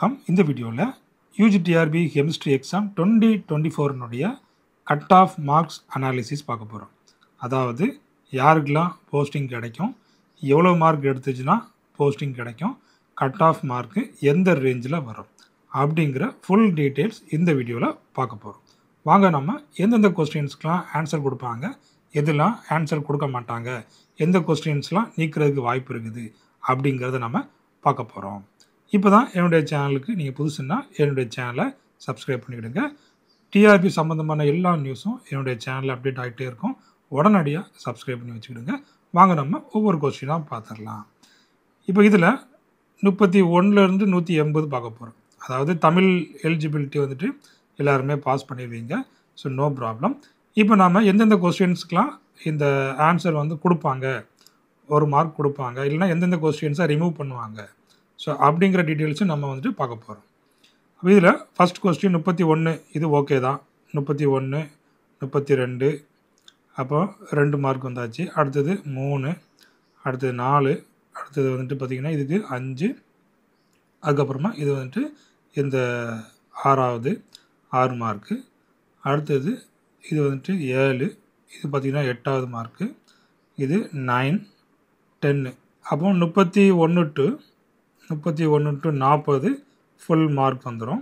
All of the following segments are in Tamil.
வணக்கம் இந்த வீடியோவில் UGTRB chemistry exam twenty twenty ஃபோர்னுடைய கட் ஆஃப் மார்க்ஸ் அனாலிசிஸ் பார்க்க போகிறோம் அதாவது யாருக்கெல்லாம் போஸ்டிங் கிடைக்கும் எவ்வளோ மார்க் எடுத்துச்சுன்னா போஸ்டிங் கிடைக்கும் கட் ஆஃப் மார்க்கு எந்த ரேஞ்சில் வரும் அப்படிங்கிற ஃபுல் டீட்டெயில்ஸ் இந்த வீடியோவில் பார்க்க போகிறோம் வாங்க நம்ம எந்தெந்த கொஸ்டின்ஸ்க்கெலாம் ஆன்சர் கொடுப்பாங்க எதெல்லாம் ஆன்சர் கொடுக்க மாட்டாங்க எந்த கொஸ்டின்ஸ்லாம் நீக்கிறதுக்கு வாய்ப்பு இருக்குது அப்படிங்கிறத நம்ம பார்க்க போகிறோம் இப்போ தான் என்னுடைய சேனலுக்கு நீங்கள் புதுசுன்னா என்னுடைய சேனலை சப்ஸ்கிரைப் பண்ணிவிடுங்க டிஆர்பி சம்மந்தமான எல்லா நியூஸும் என்னுடைய சேனலில் அப்டேட் ஆகிட்டே இருக்கும் உடனடியாக சப்ஸ்கிரைப் பண்ணி வச்சுக்கிடுங்க வாங்க நம்ம ஒவ்வொரு கொஸ்டினாக பார்த்துடலாம் இப்போ இதில் முப்பத்தி ஒன்றுலேருந்து நூற்றி எண்பது பார்க்க போகிறோம் அதாவது தமிழ் எலிஜிபிலிட்டி வந்துட்டு எல்லாருமே பாஸ் பண்ணிடுவீங்க ஸோ நோ ப்ராப்ளம் இப்போ நாம் எந்தெந்த கொஸ்டின்ஸ்க்கெலாம் இந்த ஆன்சர் வந்து கொடுப்பாங்க ஒரு மார்க் கொடுப்பாங்க இல்லைனா எந்தெந்த கொஸ்டின்ஸை ரிமூவ் பண்ணுவாங்க ஸோ அப்படிங்கிற டீட்டெயில்ஸும் நம்ம வந்துட்டு பார்க்க போகிறோம் அப்போ இதில் ஃபஸ்ட் கொஸ்டின் முப்பத்தி ஒன்று இது ஓகே தான் முப்பத்தி ஒன்று முப்பத்தி ரெண்டு அப்போ ரெண்டு மார்க் வந்தாச்சு அடுத்தது மூணு அடுத்தது நாலு அடுத்தது வந்துட்டு பார்த்திங்கன்னா இதுக்கு அஞ்சு அதுக்கப்புறமா இது வந்துட்டு இந்த ஆறாவது ஆறு மார்க்கு அடுத்தது இது வந்துட்டு ஏழு இது பார்த்திங்கன்னா எட்டாவது மார்க்கு இது நைன் டென்னு அப்போ முப்பத்தி ஒன்று டு முப்பத்தி ஒன்று டு நாற்பது ஃபுல் மார்க் வந்துடும்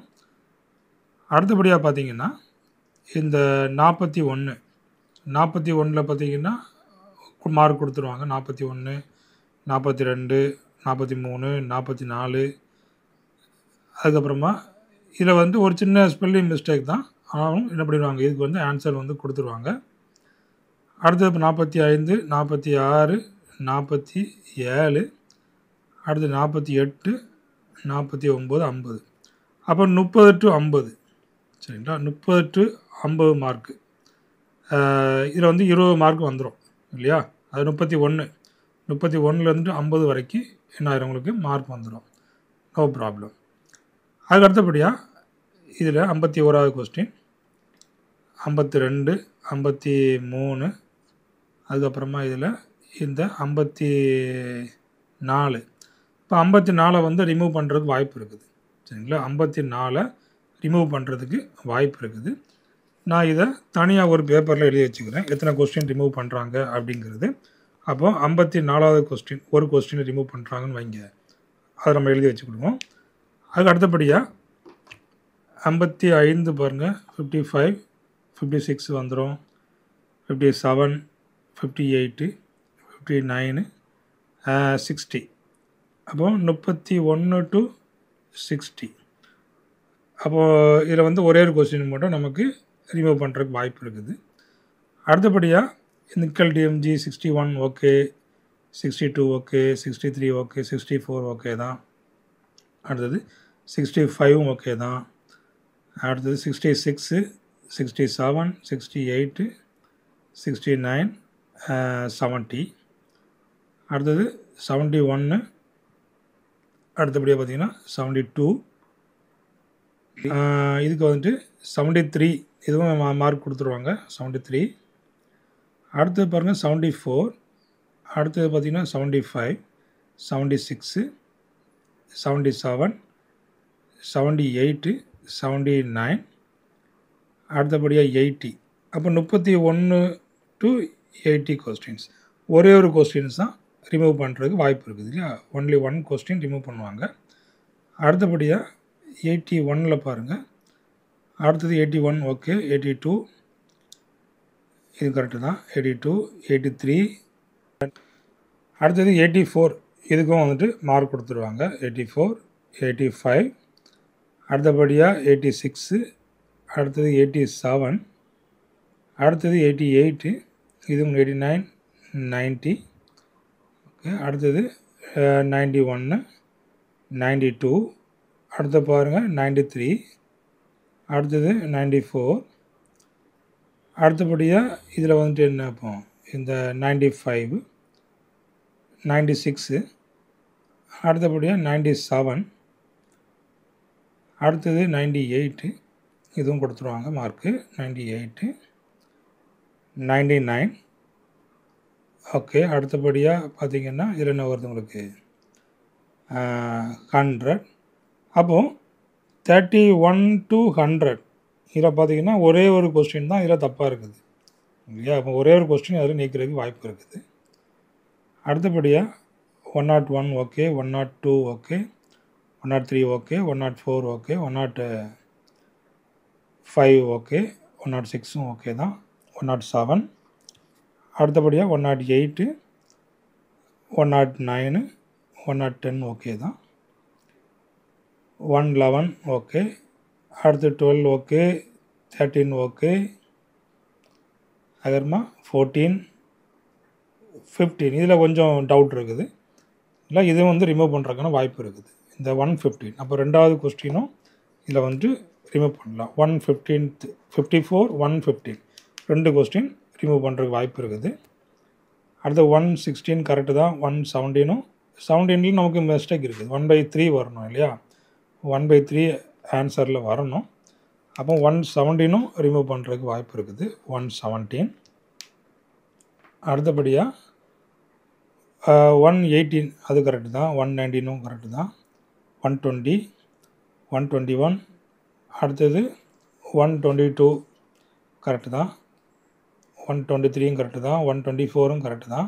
அடுத்தபடியாக பார்த்தீங்கன்னா இந்த நாற்பத்தி ஒன்று நாற்பத்தி ஒன்றில் பார்த்தீங்கன்னா மார்க் கொடுத்துருவாங்க நாற்பத்தி ஒன்று நாற்பத்தி ரெண்டு நாற்பத்தி மூணு நாற்பத்தி நாலு அதுக்கப்புறமா இதில் வந்து ஒரு சின்ன ஸ்பெல்லிங் மிஸ்டேக் தான் ஆனாலும் என்ன பண்ணிடுவாங்க இதுக்கு வந்து ஆன்சர் வந்து கொடுத்துருவாங்க அடுத்தது இப்போ நாற்பத்தி ஐந்து நாற்பத்தி ஆறு நாற்பத்தி ஏழு அடுத்து நாற்பத்தி எட்டு நாற்பத்தி ஒம்பது ஐம்பது அப்போ முப்பது டு ஐம்பது சரிங்களா முப்பது டு ஐம்பது மார்க்கு இதில் வந்து இருபது மார்க் வந்துடும் இல்லையா அது முப்பத்தி ஒன்று முப்பத்தி ஒன்றுலேருந்து ஐம்பது வரைக்கும் என்ன ஆயிரும் உங்களுக்கு மார்க் வந்துடும் நோ ப்ராப்ளம் அதுக்கு அடுத்தபடியாக இதில் ஐம்பத்தி ஓராவது கொஸ்டின் ஐம்பத்தி ரெண்டு ஐம்பத்தி மூணு அதுக்கப்புறமா இதில் இந்த ஐம்பத்தி நாலு இப்போ ஐம்பத்தி நாலை வந்து ரிமூவ் பண்ணுறதுக்கு வாய்ப்பு இருக்குது சரிங்களா ஐம்பத்தி நாலை ரிமூவ் பண்ணுறதுக்கு வாய்ப்பு இருக்குது நான் இதை தனியாக ஒரு பேப்பரில் எழுதி வச்சுக்கிறேன் எத்தனை கொஸ்டின் ரிமூவ் பண்ணுறாங்க அப்படிங்கிறது அப்போது ஐம்பத்தி நாலாவது கொஸ்டின் ஒரு கொஸ்டினை ரிமூவ் பண்ணுறாங்கன்னு வைங்க அதை நம்ம எழுதி வச்சுக்கிடுவோம் அதுக்கு அடுத்தபடியாக ஐம்பத்தி ஐந்து பாருங்கள் ஃபிஃப்டி ஃபைவ் ஃபிஃப்டி சிக்ஸ் வந்துடும் fifty seven fifty eight fifty nine sixty அப்போது முப்பத்தி ஒன்று டு சிக்ஸ்டி அப்போது இதில் வந்து ஒரே ஒரு கொஸ்டின் மட்டும் நமக்கு ரிமூவ் பண்ணுறதுக்கு வாய்ப்பு இருக்குது அடுத்தபடியாக nickel DMG sixty one okay sixty two okay sixty three okay sixty four okay தான் அடுத்தது சிக்ஸ்டி ஃபைவும் ஓகே தான் அடுத்தது sixty six sixty seven sixty eight sixty nine seventy அடுத்தது செவன்ட்டி ஒன்று அடுத்தபடியாக பார்த்தீங்கன்னா செவன்ட்டி டூ இதுக்கு வந்துட்டு செவன்ட்டி த்ரீ இதுவும் மார்க் கொடுத்துருவாங்க செவன்ட்டி த்ரீ அடுத்தது பாருங்கள் செவன்ட்டி ஃபோர் அடுத்தது பார்த்திங்கன்னா seventy five seventy six seventy seven seventy eight seventy nine அடுத்தபடியாக எயிட்டி அப்போ முப்பத்தி ஒன்று டு எயிட்டி கொஸ்டின்ஸ் ஒரே ஒரு கொஸ்டின்ஸ் தான் ரிமூவ் பண்ணுறதுக்கு வாய்ப்பு இருக்குது இல்லையா ஒன்லி ஒன் கொஸ்டின் ரிமூவ் பண்ணுவாங்க அடுத்தபடியாக எயிட்டி ஒனில் பாருங்கள் அடுத்தது eighty one okay eighty two இது கரெக்டு தான் எயிட்டி டூ எயிட்டி த்ரீ அடுத்தது எயிட்டி ஃபோர் இதுக்கும் வந்துட்டு மார்க் கொடுத்துருவாங்க எயிட்டி ஃபோர் எயிட்டி ஃபைவ் அடுத்தபடியாக எயிட்டி சிக்ஸு அடுத்தது எயிட்டி செவன் அடுத்தது எயிட்டி எயிட்டு இதுவும் எயிட்டி நைன் நைன்ட்டி ஓகே அடுத்தது நைன்டி ஒன்று நைன்டி டூ அடுத்து பாருங்கள் நைன்டி த்ரீ அடுத்தது நைன்டி ஃபோர் அடுத்தபடியாக இதில் வந்துட்டு என்ன இப்போ இந்த நைன்டி ஃபைவ் நைன்டி சிக்ஸு அடுத்தபடியாக நைன்டி செவன் அடுத்தது நைன்டி எயிட்டு இதுவும் கொடுத்துருவாங்க mark ninety eight ninety nine okay அடுத்தபடியாக பார்த்தீங்கன்னா இதில் என்ன வருது உங்களுக்கு ஹண்ட்ரட் அப்போது தேர்ட்டி ஒன் டு ஹண்ட்ரட் இதில் பார்த்தீங்கன்னா ஒரே ஒரு கொஸ்டின் தான் இதில் தப்பாக இருக்குது இல்லையா அப்போ ஒரே ஒரு கொஸ்டின் அதில் நீக்கிறதுக்கு வாய்ப்பு இருக்குது அடுத்தபடியாக one nought one okay one nought two okay one nought three okay one nought four okay one nought five okay one nought சிக்ஸும் ஓகே தான் ஒன் நாட் செவன் அடுத்தபடியாக one nought eight one nought nine one nought ten okay தான் ஒன் லெவன் ஓகே அடுத்து டுவெல் ஓகே தேர்ட்டீன் ஓகே அதுக்கப்புறமா ஃபோர்டீன் ஃபிஃப்டீன் இதில் கொஞ்சம் டவுட் இருக்குது இல்லை இது வந்து ரிமூவ் பண்ணுறதுக்கான வாய்ப்பு இருக்குது இந்த ஒன் ஃபிஃப்டீன் அப்போ ரெண்டாவது கொஸ்டினும் இதில் வந்து ரிமூவ் பண்ணலாம் one fifteenth fifty four one fifteen ரெண்டு கொஸ்டின் ரிமூவ் பண்ணுறதுக்கு வாய்ப்பு இருக்குது அடுத்து ஒன் சிக்ஸ்டீன் கரெக்டு தான் ஒன் செவன்டீனும் செவன்டீன்லேயும் நமக்கு மிஸ்டேக் இருக்குது ஒன் பை த்ரீ வரணும் இல்லையா ஒன் பை த்ரீ ஆன்சரில் வரணும் அப்போ ஒன் செவன்டீனும் ரிமூவ் பண்ணுறதுக்கு வாய்ப்பு இருக்குது ஒன் செவன்டீன் அடுத்தபடியாக ஒன் எயிட்டீன் அது கரெக்டு தான் ஒன் நைன்டீனும் கரெக்டு தான் one twenty one twenty one அடுத்தது ஒன் டுவெண்ட்டி டூ கரெக்டு தான் ஒன் டுவெண்ட்டி த்ரீயும் கரெக்டு தான் ஒன் டுவெண்ட்டி ஃபோரும் கரெக்டு தான்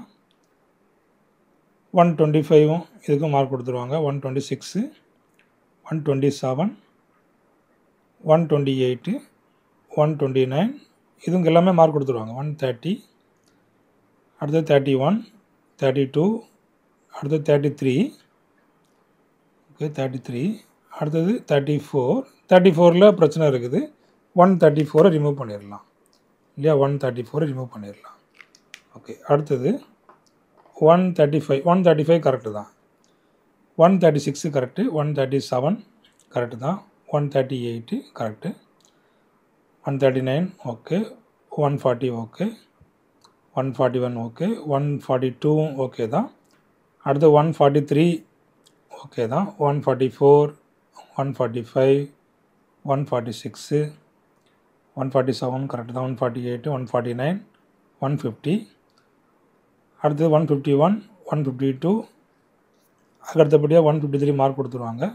ஒன் டுவெண்ட்டி ஃபைவும் இதுக்கும் மார்க் கொடுத்துருவாங்க one twenty six one twenty seven one twenty eight one twenty nine இதுங்க எல்லாமே மார்க் கொடுத்துருவாங்க ஒன் தேர்ட்டி அடுத்தது தேர்ட்டி ஒன் தேர்ட்டி டூ அடுத்தது thirty three okay thirty three அடுத்தது தேர்ட்டி ஃபோர் தேர்ட்டி ஃபோரில் பிரச்சனை இருக்குது ஒன் தேர்ட்டி ஃபோரை ரிமூவ் பண்ணிடலாம் இல்லையா ஒன் தேர்ட்டி ஃபோரை ரிமூவ் பண்ணிடலாம் ஓகே அடுத்தது one thirty five one thirty five correct தான் one thirty six correct one thirty seven correct தான் one thirty eight correct one thirty nine okay one forty okay one forty one okay one forty டூவும் ஓகே தான் அடுத்து ஒன் ஃபார்ட்டி த்ரீ ஓகே தான் one forty four one forty five one forty six one forty seven correct தான் one forty eight one forty nine one fifty அடுத்தது one fifty one one fifty two அதுக்கு அடுத்தபடியாக ஒன் ஃபிஃப்டி த்ரீ மார்க் கொடுத்துருவாங்க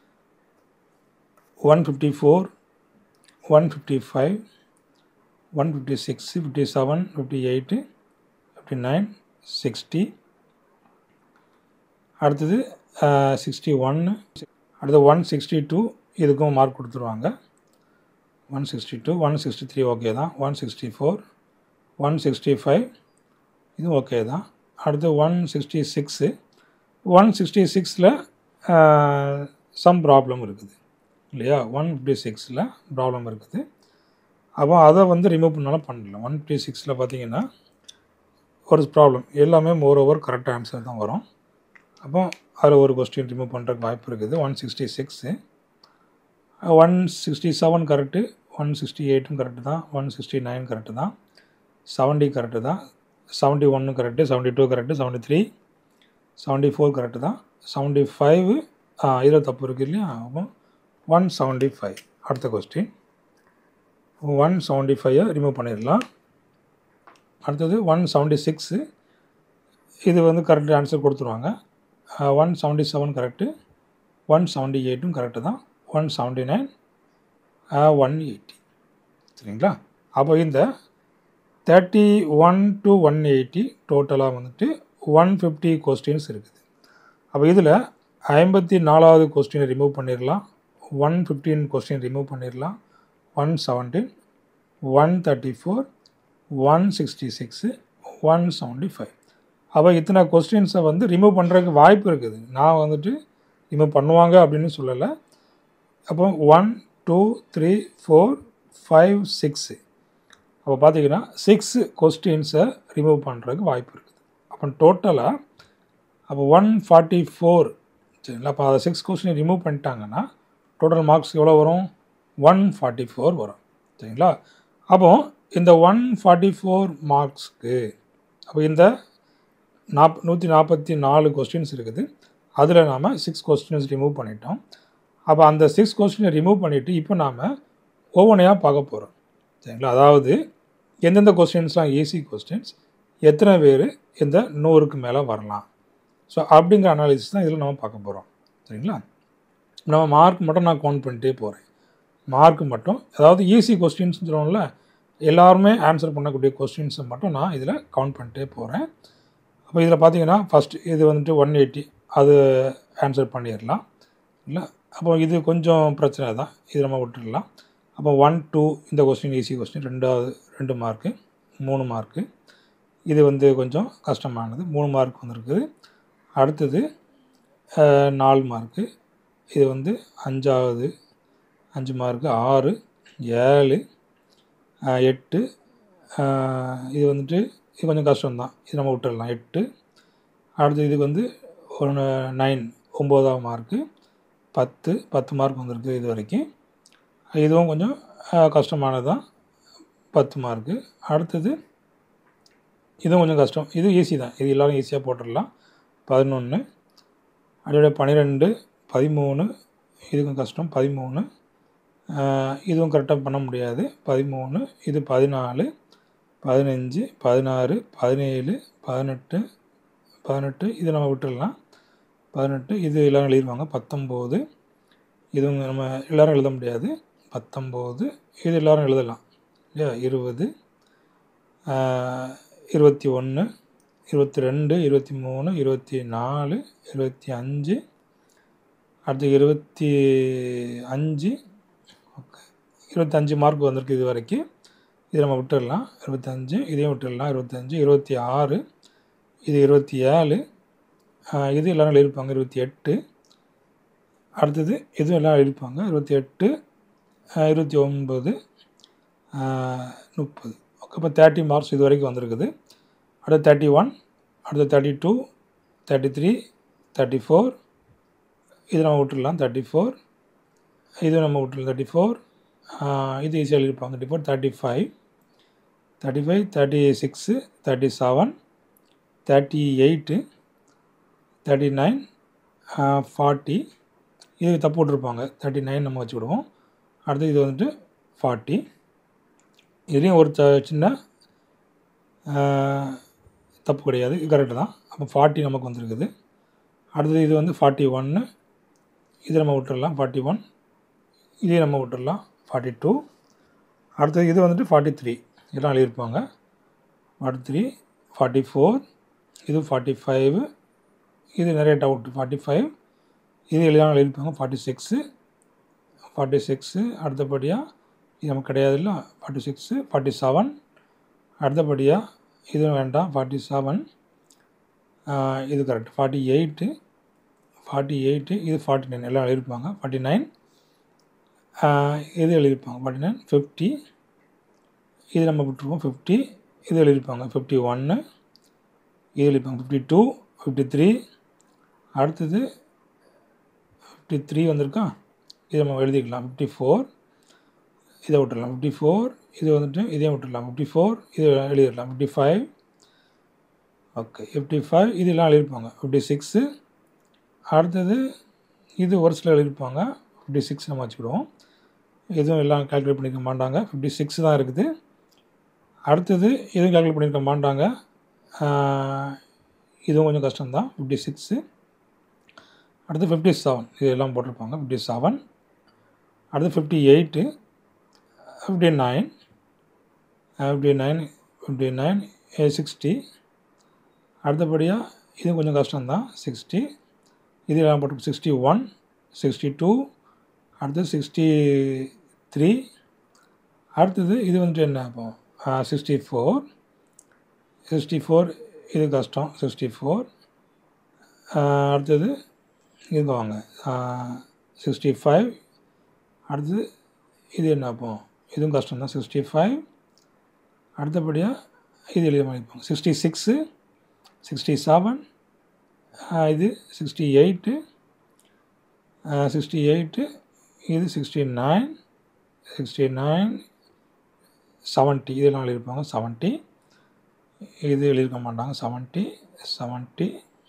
one fifty four one fifty five one fifty six fifty seven fifty eight fifty nine sixty அடுத்தது சிக்ஸ்டி ஒன்று அடுத்து ஒன் சிக்ஸ்டி டூ இதுக்கும் மார்க் கொடுத்துருவாங்க one sixty two one sixty three okay தான் one sixty four one sixty five இது ஓகே தான் அடுத்து one sixty six one sixty சிக்ஸில் சம் ப்ராப்ளம் இருக்குது இல்லையா ஒன் ஃபிஃப்டி சிக்ஸில் ப்ராப்ளம் இருக்குது அப்போ அதை வந்து ரிமூவ் பண்ணாலும் பண்ணலாம் ஒன் ஃபிஃப்டி சிக்ஸில் பார்த்தீங்கன்னா ஒரு ப்ராப்ளம் எல்லாமே மோர் ஓவர் கரெக்ட் ஆன்சர் தான் வரும் அப்போ அதில் ஒரு கொஸ்டின் ரிமூவ் பண்ணுறதுக்கு வாய்ப்பு இருக்குது one sixty six one sixty seven correct one sixty எயிட்டும் கரெக்டு தான் ஒன் சிக்ஸ்டி நைன் கரெக்டு தான் செவன்ட்டி கரெக்டு தான் செவன்ட்டி ஒன்று correct seventy two correct seventy three seventy four correct தான் செவன்ட்டி ஃபைவ் இதில் தப்பு இருக்குது இல்லையா அப்போ ஒன் செவன்ட்டி ஃபைவ் அடுத்த கொஸ்டின் ஒன் செவன்ட்டி ஃபைவை ரிமூவ் பண்ணிடலாம் அடுத்தது ஒன் செவன்ட்டி சிக்ஸு இது வந்து கரெக்ட் ஆன்சர் கொடுத்துருவாங்க one seventy seven correct one seventy எயிட்டும் கரெக்டு தான் one seventy nine one eighty சரிங்களா அப்போ இந்த thirty one to one eighty டோட்டலாக வந்துட்டு ஒன் ஃபிஃப்டி கொஸ்டின்ஸ் இருக்குது அப்போ இதில் ஐம்பத்தி நாலாவது கொஸ்டினை ரிமூவ் பண்ணிடலாம் ஒன் ஃபிஃப்டீன் கொஸ்டின் ரிமூவ் பண்ணிடலாம் one seventeen one thirty four one sixty six one seventy five அப்போ இத்தனை கொஸ்டின்ஸை வந்து ரிமூவ் பண்ணுறதுக்கு வாய்ப்பு இருக்குது நான் வந்துட்டு ரிமூவ் பண்ணுவாங்க அப்படின்னு சொல்லலை அப்போ one two three four five six அப்போ பார்த்தீங்கன்னா சிக்ஸ் கொஸ்டின்ஸை ரிமூவ் பண்ணுறதுக்கு வாய்ப்பு இருக்குது அப்போ டோட்டலாக அப்போ ஒன் ஃபார்ட்டி ஃபோர் சரிங்களா அப்போ அதை சிக்ஸ் கொஸ்டின் ரிமூவ் பண்ணிட்டாங்கன்னா டோட்டல் மார்க்ஸ் எவ்வளோ வரும் ஒன் ஃபார்ட்டி ஃபோர் வரும் சரிங்களா அப்போ இந்த ஒன் ஃபார்ட்டி ஃபோர் மார்க்ஸ்க்கு அப்போ இந்த நாப் நூற்றி நாற்பத்தி நாலு கொஸ்டின்ஸ் இருக்குது அதில் நாம் சிக்ஸ் கொஸ்டின்ஸ் ரிமூவ் பண்ணிட்டோம் அப்போ அந்த சிக்ஸ் கொஸ்டினை ரிமூவ் பண்ணிவிட்டு இப்போ நாம் ஒவ்வொன்றையாக பார்க்க போகிறோம் சரிங்களா அதாவது எந்தெந்த கொஸ்டின்ஸ்லாம் ஈஸி கொஸ்டின்ஸ் எத்தனை பேர் இந்த நூறுக்கு மேலே வரலாம் ஸோ அப்படிங்கிற அனாலிசிஸ் தான் இதில் நம்ம பார்க்க போகிறோம் சரிங்களா நம்ம மார்க் மட்டும் நான் கவுண்ட் பண்ணிட்டே போகிறேன் மார்க் மட்டும் அதாவது ஈஸி கொஸ்டின்ஸ் சொல்லுவோம்ல எல்லாருமே ஆன்சர் பண்ணக்கூடிய கொஸ்டின்ஸை மட்டும் நான் இதில் கவுண்ட் பண்ணிட்டே போகிறேன் அப்போ இதில் பார்த்தீங்கன்னா ஃபஸ்ட் இது வந்துட்டு ஒன் எயிட்டி அது ஆன்சர் பண்ணிடலாம் இல்லை அப்போ இது கொஞ்சம் பிரச்சனை தான் இது நம்ம விட்டுடலாம் அப்போ ஒன் டூ இந்த கொஸ்டின் ஈஸி கொஸ்டின் ரெண்டாவது ரெண்டு மார்க்கு மூணு மார்க்கு இது வந்து கொஞ்சம் கஷ்டமானது மூணு மார்க் வந்திருக்குது அடுத்தது அஹ், நாலு மார்க்கு இது வந்து அஞ்சாவது அஞ்சு மார்க்கு ஆறு ஏழு அஹ், எட்டு அஹ், இது வந்துட்டு இது கொஞ்சம் கஷ்டம்தான் இது நம்ம விட்டுடலாம் எட்டு அடுத்து இதுக்கு வந்து ஒன்று நைன் ஒம்போதாம் மார்க்கு பத்து பத்து மார்க் வந்திருக்கு இது வரைக்கும் இதுவும் கொஞ்சம் அஹ், கஷ்டமானது தான் பத்து மார்க்கு அடுத்தது இதுவும் கொஞ்சம் கஷ்டம் இது ஈஸி தான் இது எல்லோரும் ஈஸியாக போட்டுடலாம் பதினொன்று அதோட பன்னிரெண்டு பதிமூணு இதுக்கும் கஷ்டம் பதிமூணு ஆஹ் இதுவும் கரெக்டாக பண்ண முடியாது பதிமூணு இது பதினாலு பதினஞ்சு பதினாறு பதினேழு பதினெட்டு பதினெட்டு இது நம்ம விட்டுடலாம் பதினெட்டு இது எல்லோரும் எழுதிடுவாங்க பத்தொம்போது இதுவும் நம்ம எல்லோரும் எழுத முடியாது பத்தொம்போது இது எல்லோரும் எழுதலாம் இல்லையா இருபது ஆஹ் இருபத்தி ஒன்று இருபத்தி ரெண்டு இருபத்தி மூணு இருபத்தி நாலு இருபத்தி அஞ்சு அடுத்து இருபத்தி அஞ்சு ஓகே இருபத்தஞ்சு மார்க் வந்திருக்கு இது வரைக்கும் இது நம்ம விட்டுடலாம் இருபத்தஞ்சு இதையும் விட்டுடலாம் இருபத்தஞ்சு இருபத்தி ஆறு இது இருபத்தி ஏழு ஆஹ் இது எல்லோரும் எழுதியிருப்பாங்க இருபத்தி எட்டு அடுத்தது இதுவும் எல்லாம் எழுதியிருப்பாங்க இருபத்தி எட்டு ஆஹ் இருபத்தி ஒன்பது ஆஹ் முப்பது ஓகே இப்போ தேர்ட்டி மார்க்ஸ் இது வரைக்கும் வந்திருக்குது அடுத்து தேர்ட்டி ஒன் அடுத்து thirty two thirty three thirty four இது நம்ம விட்டுடலாம் தேர்ட்டி ஃபோர் இது நம்ம விட்டுடலாம் தேர்ட்டி ஃபோர் இது ஈஸியாக எழுதியிருப்பாங்க thirty four thirty five thirty five thirty six thirty seven thirty eight thirty nine forty இது தப்பு விட்ருப்பாங்க தேர்ட்டி நைன் நம்ம வச்சுக்கிடுவோம் அடுத்து இது வந்துட்டு ஃபார்ட்டி இதுலேயும் ஒரு த சின்ன ஆஹ், தப்பு கிடையாது இது கரெக்டு தான் அப்போ ஃபார்ட்டி நமக்கு வந்திருக்குது அடுத்தது இது வந்து ஃபார்ட்டி ஒன்று இது நம்ம விட்டுறலாம் ஃபார்ட்டி ஒன் இதே நம்ம விட்டுறலாம் ஃபார்ட்டி டூ அடுத்தது இது வந்துட்டு ஃபார்ட்டி த்ரீ இதெல்லாம் எழுதியிருப்பாங்க ஃபார்ட்டி த்ரீ ஃபார்ட்டி ஃபோர் இது ஃபார்ட்டி ஃபைவ் இது நிறைய டவுட் ஃபார்ட்டி ஃபைவ் இது எல்லாம் எழுதியிருப்பாங்க ஃபார்ட்டி சிக்ஸு ஃபார்ட்டி சிக்ஸு அடுத்தபடியாக இது நமக்கு கிடையாது இல்லை ஃபார்ட்டி சிக்ஸு ஃபார்ட்டி செவன் அடுத்தபடியாக இதுவும் வேண்டாம் ஃபார்ட்டி செவன் இது correct forty eight forty eight இது ஃபார்ட்டி நைன் எல்லாம் எழுதியிருப்பாங்க ஃபார்ட்டி நைன் இது எழுதியிருப்பாங்க ஃபார்ட்டி நைன் ஃபிஃப்டி இது நம்ம விட்டுருவோம் ஃபிஃப்டி இது எழுதியிருப்பாங்க ஃபிஃப்டி ஒன்று இது எழுதியிருப்பாங்க ஃபிஃப்டி டூ ஃபிஃப்டி த்ரீ அடுத்தது ஃபிஃப்டி த்ரீ வந்திருக்கா இது நம்ம எழுதிக்கலாம் ஃபிஃப்டி ஃபோர் இதை விட்டுடலாம் ஃபிஃப்டி ஃபோர் இது வந்துட்டு இதையும் விட்டுடலாம் ஃபிஃப்டி ஃபோர் இது எழுதிடலாம் fifty five okay fifty five இதெல்லாம் எழுதியிருப்பாங்க ஃபிஃப்டி சிக்ஸு அடுத்தது இது ஒரு சில எழுதியிருப்பாங்க ஃபிஃப்டி சிக்ஸ் நம்ம வச்சுக்கிடுவோம் எதுவும் எல்லாம் கால்குலேட் பண்ணிக்க மாட்டாங்க ஃபிஃப்டி சிக்ஸ் தான் இருக்குது அடுத்தது எதுவும் கால்குலேட் பண்ணியிருக்க மாட்டாங்க ஆஹ், இதுவும் கொஞ்சம் கஷ்டம்தான் ஃபிஃப்டி சிக்ஸு அடுத்து ஃபிஃப்டி செவன் இது எல்லாம் போட்டிருப்பாங்க ஃபிஃப்டி செவன் அடுத்து fifty eight fifty nine fifty nine fifty nine sixty அடுத்தபடியாக இது கொஞ்சம் கஷ்டம்தான் சிக்ஸ்டி இது எல்லாம் போட்டு சிக்ஸ்டி ஒன் சிக்ஸ்டி டூ அடுத்து சிக்ஸ்டி த்ரீ அடுத்தது இது வந்துட்டு என்ன இப்போ சிக்ஸ்டி ஃபோர் சிக்ஸ்டி ஃபோர் இது கஷ்டம் சிக்ஸ்டி ஃபோர் அடுத்தது இங்கே வாங்க சிக்ஸ்டி ஃபைவ் அடுத்தது இது என்ன அப்போ இதுவும் கஷ்டம் தான் சிக்ஸ்டி ஃபைவ் அடுத்தபடியாக இது எழுத பண்ணியிருப்பாங்க சிக்ஸ்டி சிக்ஸு சிக்ஸ்டி செவன் இது சிக்ஸ்டி எயிட்டு சிக்ஸ்டி எயிட்டு இது sixty nine sixty nine seventy இதெல்லாம் எழுதியிருப்பாங்க செவன்ட்டி இது எழுதியிருக்க மாட்டாங்க செவன்ட்டி செவன்ட்டி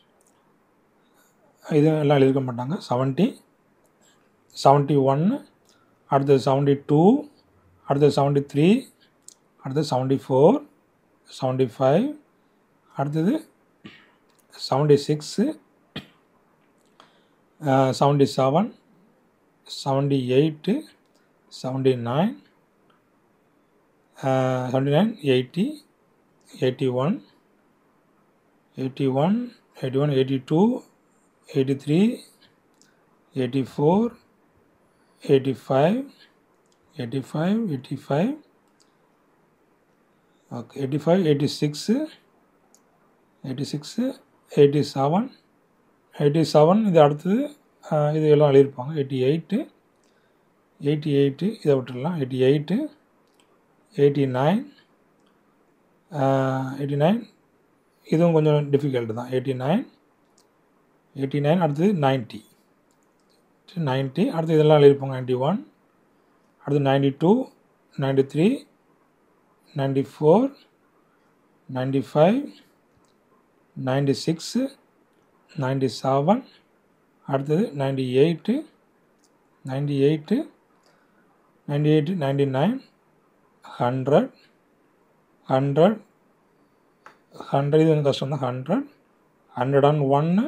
இது எல்லாம் எழுதியிருக்க மாட்டாங்க செவன்ட்டி செவன்ட்டி ஒன்று அடுத்தது செவன்ட்டி டூ அடுத்தது செவன்ட்டி த்ரீ அடுத்தது செவன்ட்டி ஃபோர் செவன்ட்டி ஃபைவ் அடுத்தது seventy six seventy seven seventy eight seventy nine seventy nine eighty eighty one eighty one eighty one eighty two eighty three eighty four eighty five eighty five eighty five okay eighty five eighty six eighty six eighty seven eighty seven இது அடுத்தது அஹ், இது எல்லாம் எழுதியிருப்பாங்க எயிட்டி எயிட்டு எயிட்டி எயிட்டு இதை விட்டுடலாம் eighty eight eighty nine eighty nine இதுவும் கொஞ்சம் டிஃபிகல்ட் தான் எயிட்டி நைன் எயிட்டி நைன் அடுத்தது நைன்ட்டி நைன்ட்டி அடுத்து இதெல்லாம் எழுதியிருப்பாங்க நைன்ட்டி ஒன் அடுத்து ninety two ninety three ninety four ninety five ninety six ninety seven அடுத்தது ninety eight ninety eight ninety eight ninety nine hundred hundred hundred இது கொஞ்சம் கஷ்டம் தான் ஹண்ட்ரட் ஹண்ட்ரட் அண்ட் ஒன்று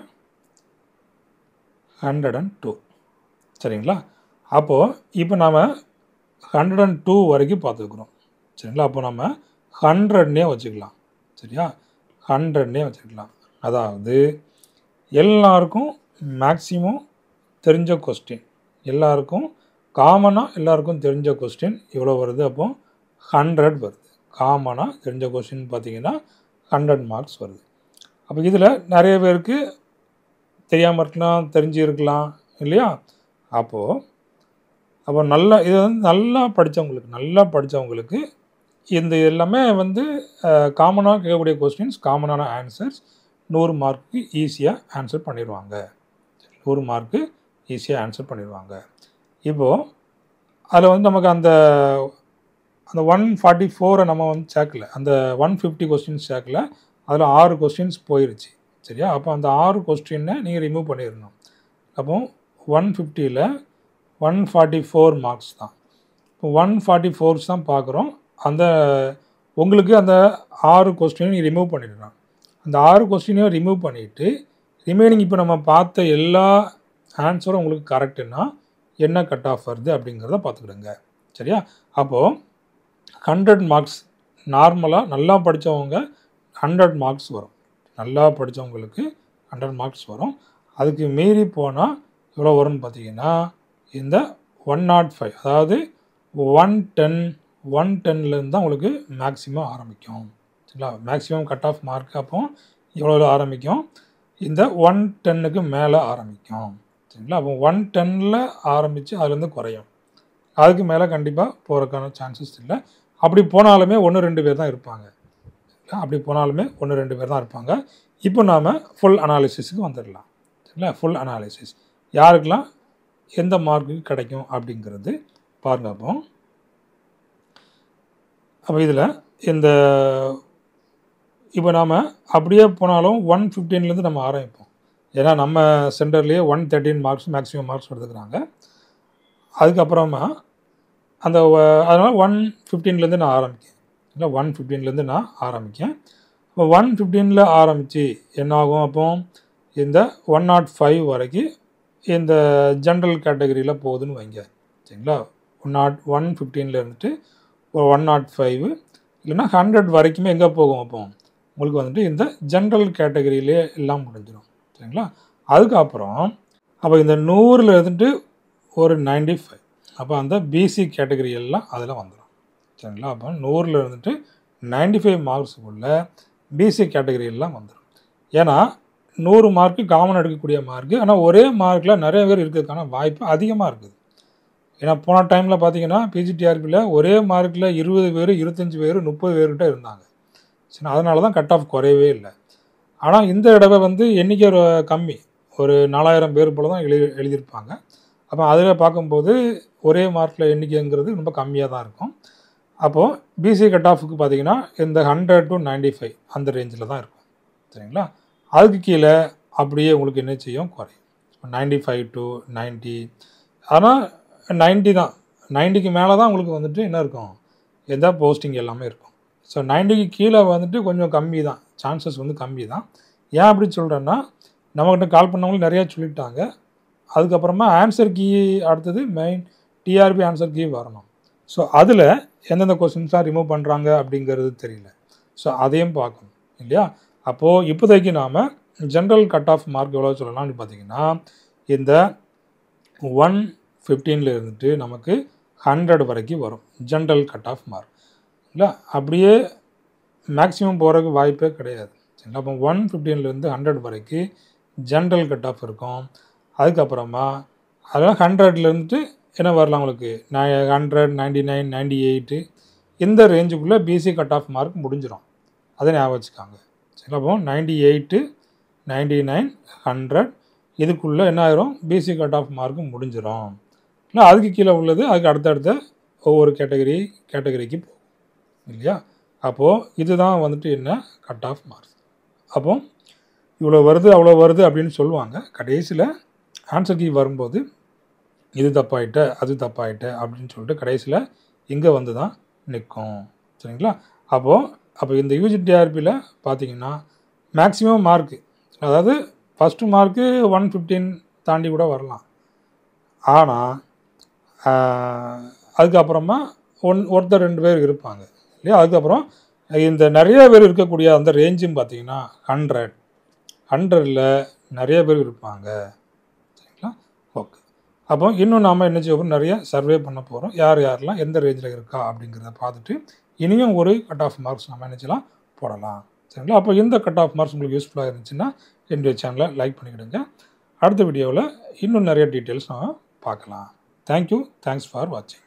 ஹண்ட்ரட் அண்ட் டூ சரிங்களா அப்போது இப்போ நாம் ஹண்ட்ரட் அண்ட் டூ வரைக்கும் பார்த்துக்குறோம் சரிங்களா அப்போ நம்ம ஹண்ட்ரட்னே வச்சுக்கலாம் சரியா ஹண்ட்ரட்னே வச்சுக்கலாம் அதாவது எல்லாருக்கும் மேக்ஸிமம் தெரிஞ்ச கொஸ்டின் எல்லாருக்கும் காமனாக எல்லாருக்கும் தெரிஞ்ச கொஸ்டின் இவ்வளோ வருது அப்போ ஹண்ட்ரட் வருது காமனாக தெரிஞ்ச கொஸ்டின் பார்த்தீங்கன்னா ஹண்ட்ரட் மார்க்ஸ் வருது அப்போ இதில் நிறைய பேருக்கு தெரியாமல் இருக்கலாம் தெரிஞ்சு இருக்கலாம் இல்லையா அப்போது அப்போ நல்லா இது வந்து நல்லா படித்தவங்களுக்கு நல்லா படித்தவங்களுக்கு இந்த எல்லாமே வந்து காமனாக கேட்கக்கூடிய கொஸ்டின்ஸ் காமனான ஆன்சர்ஸ் நூறு மார்க்கு ஈஸியாக ஆன்சர் பண்ணிடுவாங்க நூறு மார்க்கு ஈஸியாக ஆன்சர் பண்ணிடுவாங்க இப்போது அதில் வந்து நமக்கு அந்த அந்த ஒன் ஃபார்ட்டி ஃபோரை நம்ம வந்து சேர்க்கல அந்த ஒன் ஃபிஃப்டி கொஸ்டின்ஸ் சேர்க்கல அதில் ஆறு கொஸ்டின்ஸ் போயிருச்சு சரியா அப்போ அந்த ஆறு கொஸ்டினை நீங்கள் ரிமூவ் பண்ணிடணும் அப்போ ஒன் ஃபிஃப்டியில் ஒன் ஃபார்ட்டி ஃபோர் மார்க்ஸ் தான் இப்போ ஒன் ஃபார்ட்டி ஃபோர்ஸ் தான் பார்க்குறோம் அந்த உங்களுக்கு அந்த ஆறு கொஸ்டினையும் நீங்கள் ரிமூவ் பண்ணிடலாம் அந்த ஆறு கொஸ்டினையும் ரிமூவ் பண்ணிவிட்டு ரிமைனிங் இப்போ நம்ம பார்த்த எல்லா ஆன்சரும் உங்களுக்கு கரெக்டுன்னா என்ன கட் ஆஃப் வருது அப்படிங்கிறத பார்த்துக்கிடுங்க சரியா அப்போது ஹண்ட்ரட் மார்க்ஸ் நார்மலாக நல்லா படித்தவங்க ஹண்ட்ரட் மார்க்ஸ் வரும் நல்லா படித்தவங்களுக்கு ஹண்ட்ரட் மார்க்ஸ் வரும் அதுக்கு மீறி போனால் எவ்வளோ வரும்னு பார்த்தீங்கன்னா இந்த ஒன் நாட் ஃபைவ் அதாவது ஒன் டென் ஒன் டென்லேருந்து தான் உங்களுக்கு மேக்ஸிமம் ஆரம்பிக்கும் சரிங்களா மேக்ஸிமம் கட் ஆஃப் மார்க் அப்போ எவ்வளோ ஆரம்பிக்கும் இந்த ஒன் டென்னுக்கு மேலே ஆரம்பிக்கும் சரிங்களா அப்போ ஒன் டென்னில் ஆரம்பித்து அதுலேருந்து குறையும் அதுக்கு மேலே கண்டிப்பாக போகிறதுக்கான சான்சஸ் இல்லை அப்படி போனாலுமே ஒன்று ரெண்டு பேர் தான் இருப்பாங்க சரிங்களா? அப்படி போனாலுமே ஒன்று ரெண்டு பேர் தான் இருப்பாங்க இப்போ நாம் ஃபுல் அனாலிசிஸுக்கு வந்துடலாம் சரிங்களா ஃபுல் அனாலிசிஸ் யாருக்கெல்லாம் எந்த மார்க்குக்கு கிடைக்கும் அப்படிங்கிறது பாருங்க அப்போ அப்போ இதில் இந்த இப்போ நாம் அப்படியே போனாலும் ஒன் ஃபிஃப்டீன்லேருந்து நம்ம ஆரம்பிப்போம் ஏன்னா நம்ம சென்டர்லேயே one thirteen marks maximum marks எடுத்துக்கிறாங்க அதுக்கப்புறமா அந்த அதனால் ஒன் ஃபிஃப்டீன்லேருந்து நான் ஆரம்பிக்கேன் இல்லை ஒன் ஃபிஃப்டீன்லேருந்து நான் ஆரம்பிக்கேன் இப்போ ஒன் ஃபிஃப்டீனில் ஆரம்பித்து என்ன ஆகும் அப்போ இந்த ஒன் நாட் ஃபைவ் வரைக்கும் இந்த ஜென்ரல் கேட்டகரியில் போகுதுன்னு வைங்க சரிங்களா ஒன் நாட் ஒன் ஃபிஃப்டீனில் இருந்துட்டு ஒரு ஒன் நாட் ஃபைவ் இல்லைன்னா ஹண்ட்ரட் வரைக்குமே எங்கே போகும் அப்போ உங்களுக்கு வந்துட்டு இந்த ஜென்ரல் கேட்டகரியிலே எல்லாம் முடிஞ்சிடும் சரிங்களா அதுக்கப்புறம் அப்போ இந்த நூறில் இருந்துட்டு ஒரு நைன்டி ஃபைவ் அப்போ அந்த பிசி கேட்டகரி எல்லாம் அதில் வந்துடும் சரிங்களா அப்போ நூறில் இருந்துட்டு நைன்டி ஃபைவ் மார்க்ஸுக்குள்ள பிசி கேட்டகரி எல்லாம் வந்துடும் ஏன்னா நூறு மார்க்கு காமன் எடுக்கக்கூடிய மார்க்கு ஆனால் ஒரே மார்க்கில் நிறைய பேர் இருக்கிறதுக்கான வாய்ப்பு அதிகமாக இருக்குது ஏன்னா போன டைமில் பார்த்தீங்கன்னா பிஜிடிஆர்பியில் ஒரே மார்க்கில் இருபது பேர் இருபத்தஞ்சி பேர் முப்பது பேர்கிட்ட இருந்தாங்க சரி அதனால தான் கட் ஆஃப் குறையவே இல்லை ஆனால் இந்த தடவை வந்து எண்ணிக்கை ஒரு கம்மி ஒரு நாலாயிரம் பேர் போல் தான் எழுதி எழுதியிருப்பாங்க அப்போ அதில் பார்க்கும்போது ஒரே மார்க்கில் எண்ணிக்கைங்கிறது ரொம்ப கம்மியாக தான் இருக்கும் அப்போது பிசி கட் ஆஃபுக்கு பார்த்தீங்கன்னா இந்த ஹண்ட்ரட் டு நைன்டி ஃபைவ் அந்த ரேஞ்சில் தான் இருக்கும் சரிங்களா அதுக்கு கீழே அப்படியே உங்களுக்கு என்ன செய்யும் குறையும் நைன்டி ஃபைவ் டு நைன்ட்டி ஆனால் நைன்ட்டி தான் நைன்ட்டிக்கு மேலே தான் உங்களுக்கு வந்துட்டு என்ன இருக்கும் எந்த போஸ்டிங் எல்லாமே இருக்கும் ஸோ நைன்ட்டிக்கு கீழே வந்துட்டு கொஞ்சம் கம்மி தான் சான்சஸ் வந்து கம்மி தான் ஏன் அப்படி சொல்கிறேன்னா நம்மக்கிட்ட கால் பண்ணவங்களும் நிறையா சொல்லிட்டாங்க அதுக்கப்புறமா ஆன்சர் கீ அடுத்தது மெயின் டிஆர்பி ஆன்சர் கீ வரணும் ஸோ அதில் எந்தெந்த கொஸ்டின்ஸாக ரிமூவ் பண்ணுறாங்க அப்படிங்கிறது தெரியல ஸோ அதையும் பார்க்கணும் இல்லையா அப்போது இப்போதைக்கு நாம் ஜென்ரல் கட் ஆஃப் மார்க் எவ்வளோ சொல்லலாம்னு பார்த்தீங்கன்னா இந்த ஒன் ஃபிஃப்டீனில் இருந்துட்டு நமக்கு ஹண்ட்ரட் வரைக்கும் வரும் ஜென்ரல் கட் ஆஃப் மார்க் இல்லை அப்படியே மேக்ஸிமம் போகிறதுக்கு வாய்ப்பே கிடையாது சரிங்களா அப்போ ஒன் ஃபிஃப்டீன்லேருந்து ஹண்ட்ரட் வரைக்கும் ஜென்ரல் கட் ஆஃப் இருக்கும் அதுக்கப்புறமா அதெல்லாம் ஹண்ட்ரட்லேருந்து என்ன வரலாம் உங்களுக்கு hundred ninety nine ninety eight இந்த ரேஞ்சுக்குள்ளே பிசி கட் ஆஃப் மார்க் முடிஞ்சிடும் அதை ஞாபகம் வச்சுக்காங்க சரிங்களா அப்போ ninety eight ninety nine hundred இதுக்குள்ளே என்ன ஆயிரும் பிசி கட் ஆஃப் மார்க் முடிஞ்சிடும் இல்லை அதுக்கு கீழே உள்ளது அதுக்கு அடுத்தடுத்த ஒவ்வொரு கேட்டகரி கேட்டகரிக்கு போகும் இல்லையா அப்போது இதுதான் வந்துட்டு என்ன கட் ஆஃப் மார்க்ஸ் அப்போ இவ்வளோ வருது அவ்வளோ வருது அப்படின்னு சொல்லுவாங்க கடைசியில் ஆன்சர் கீ வரும்போது இது தப்பாயிட்ட அது தப்பாயிட்ட அப்படின்னு சொல்லிட்டு கடைசியில் இங்கே வந்து தான் நிற்கும் சரிங்களா அப்போது அப்போ இந்த யூஜிடிஆர்பியில் பார்த்தீங்கன்னா மேக்ஸிமம் மார்க்கு அதாவது ஃபஸ்ட்டு மார்க்கு ஒன் ஃபிஃப்டீன் தாண்டி கூட வரலாம் ஆனால் அதுக்கப்புறமா ஒன் ஒருத்தர் ரெண்டு பேர் இருப்பாங்க இல்லையா அதுக்கப்புறம் இந்த நிறைய பேர் இருக்கக்கூடிய அந்த ரேஞ்சும் பார்த்தீங்கன்னா ஹண்ட்ரட் ஹண்ட்ரடில் நிறைய பேர் இருப்பாங்க சரிங்களா ஓகே அப்போ இன்னும் நாம் என்ன செய்ய போகிறோம் நிறைய சர்வே பண்ண போகிறோம் யார் யாரெல்லாம் எந்த ரேஞ்சில் இருக்கா அப்படிங்கிறத பார்த்துட்டு இனியும் ஒரு கட் ஆஃப் மார்க்ஸ் நம்ம என்ன செய்யலாம் போடலாம் சரிங்களா அப்போ இந்த கட் ஆஃப் மார்க்ஸ் உங்களுக்கு யூஸ்ஃபுல்லாக இருந்துச்சுன்னா என்னுடைய சேனலை லைக் பண்ணிக்கிடுங்க அடுத்த வீடியோவில் இன்னும் நிறைய டீட்டெயில்ஸ் நம்ம பார்க்கலாம் தேங்க்யூ தேங்க்ஸ் ஃபார் வாட்சிங்